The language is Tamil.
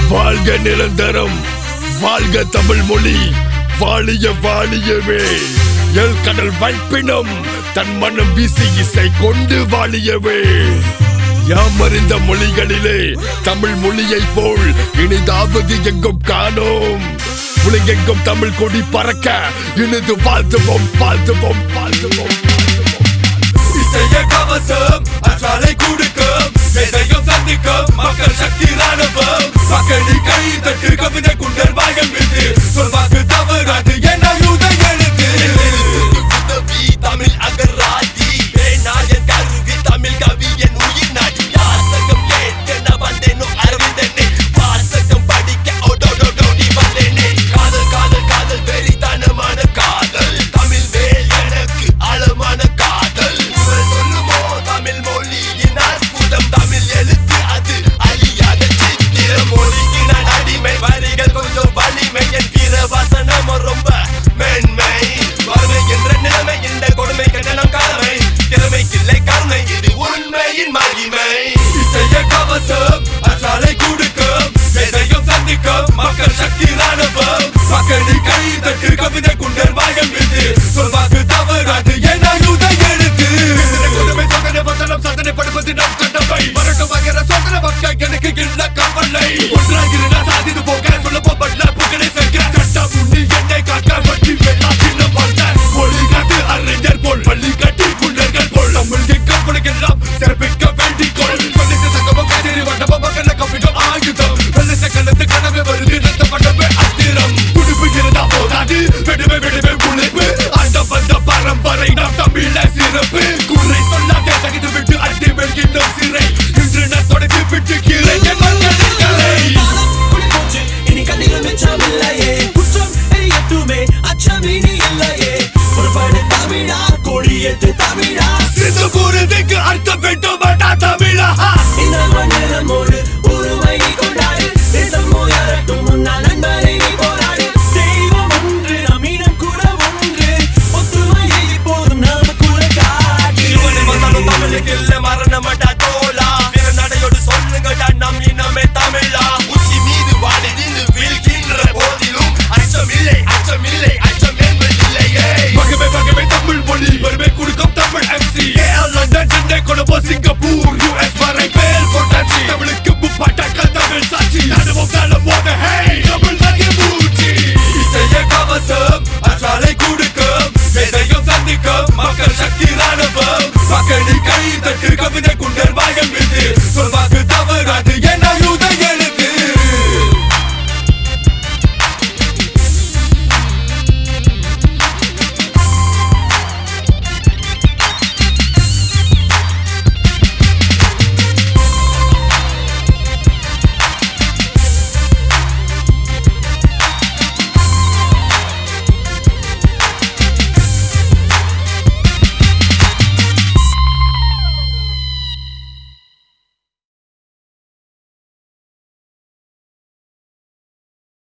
வாழ்க நிரந்தரம் வாழ்க தமிழ் மொழி வாழிய வாழியவே எல் கடல் வைப்பினம் தன் மனம் வீசி இசை கொண்டு வாழியவே யாமறிந்த மொழிகளிலே தமிழ் மொழியை போல் இனிதாவது எங்கும் காணோம் உலகெங்கும் தமிழ் கொடி பறக்க இனிது வாழ்த்துவோம் வாழ்த்துவோம் வாழ்த்துவோம் இசைய கவசம் அற்றாலை கொடுக்கும் எதையும் சந்திக்கும் மக்கள் சக்தி ராணுவம்